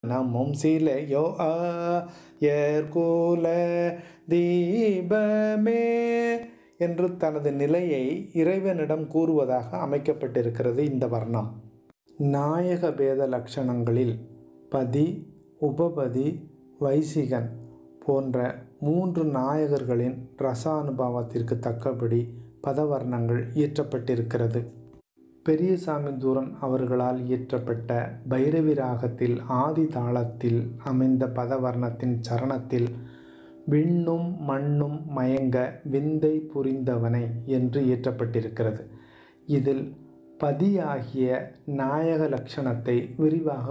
நமும் சிலையோ ஆயர்குல தீபமே என்று தனது நிலையை இறைவனிடம் கூறுவதாக அமைக்கப்பட்டிருக்கிறது இந்த வர்ணம் நாயக பேத லட்சணங்களில் பதி உபபதி வைசிகன் போன்ற மூன்று நாயகர்களின் ரசானுபவத்திற்கு தக்கபடி பதவர்ணங்கள் இயற்றப்பட்டிருக்கிறது பெரியசாமி தூரன் அவர்களால் இயற்றப்பட்ட பைரவி ராகத்தில் ஆதி தாளத்தில் அமைந்த பதவர்ணத்தின் சரணத்தில் விண்ணும் மண்ணும் மயங்க விந்தை புரிந்தவனை என்று இயற்றப்பட்டிருக்கிறது இதில் பதியாகிய நாயக லட்சணத்தை விரிவாக